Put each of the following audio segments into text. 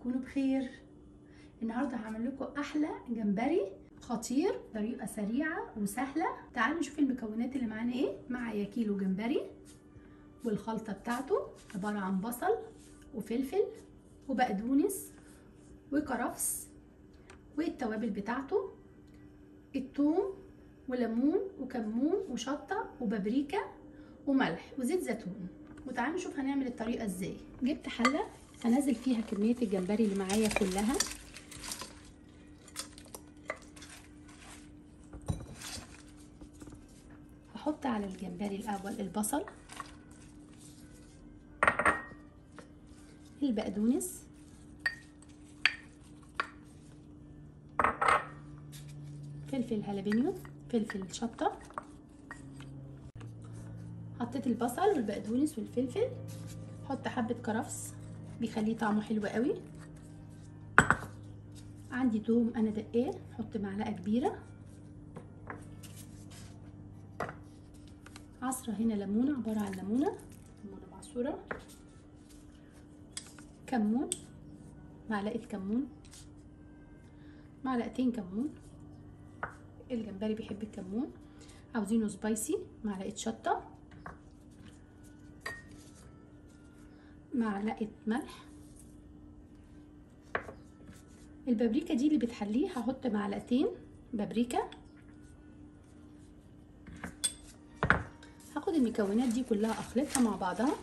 تكونوا بخير النهارده هعمل لكم احلى جمبري خطير طريقه سريعه وسهله تعالوا نشوف المكونات اللي معانا ايه معايا كيلو جمبري والخلطه بتاعته عباره عن بصل وفلفل وبقدونس وكرفس والتوابل بتاعته الثوم وليمون وكمون وشطه وبابريكا وملح وزيت زيتون وتعالوا نشوف هنعمل الطريقه ازاي جبت حله هنزل فيها كميه الجمبري اللي معايا كلها هحط على الجمبري الاول البصل البقدونس فلفل هالبينيو فلفل شطه حطيت البصل والبقدونس والفلفل حط حبه كرفس بيخليه طعمه حلو قوي عندي توم انا دقاه حط معلقه كبيره عصره هنا ليمونه عباره عن ليمونه ليمونه معصوره كمون معلقه كمون معلقتين كمون الجمبري بيحب الكمون عاوزينه سبايسي معلقه شطه معلقه ملح البابريكا دي اللي بتحليه هحط معلقتين بابريكا هاخد المكونات دي كلها اخلطها مع بعضها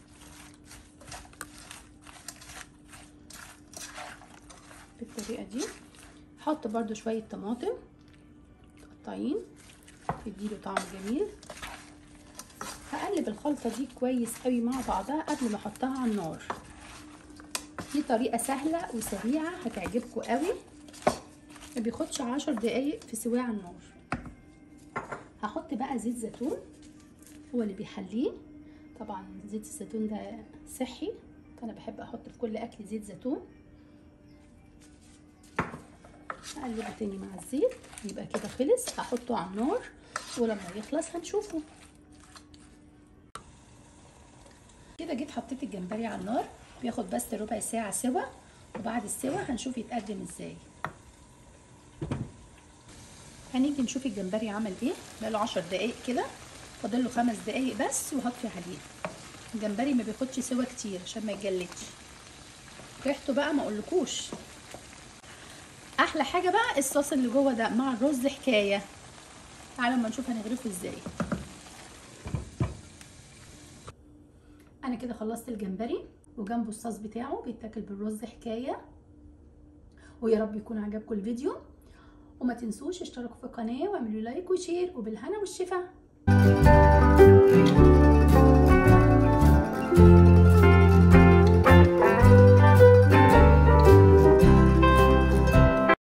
بالطريقه دي هحط برده شويه طماطم متقطعين تديله طعم جميل هقلب الخلطه دي كويس قوي مع بعضها قبل ما احطها على النار دي طريقه سهله وسريعه هتعجبكم قوي ما بياخدش عشر دقايق في سواء على النار هحط بقى زيت زيتون هو اللي بيحليه طبعا زيت الزيتون ده صحي فانا بحب احط في كل اكل زيت زيتون هقلبه تاني مع الزيت يبقى كده خلص هحطه على النار ولما يخلص هنشوفه كده جيت حطيت الجمبري على النار بياخد بس ربع ساعة سوا وبعد السوا هنشوف يتقدم ازاي هنيجي نشوف الجمبري عمل ايه بقاله عشر دقايق كده فاضل له خمس دقايق بس وهطفي عليه الجمبري ما بياخدش سوا كتير عشان ما يتجلدش ريحته بقى ما اقولكوش احلى حاجه بقى الصوص اللي جوه ده مع الرز حكايه تعالوا اما نشوف هنغرفه ازاي انا كده خلصت الجمبري وجنبه الصوص بتاعه بيتاكل بالرز حكايه ويا رب يكون عجبكم الفيديو وما تنسوش اشتركوا في القناه واعملوا لايك وشير وبالهنا والشفا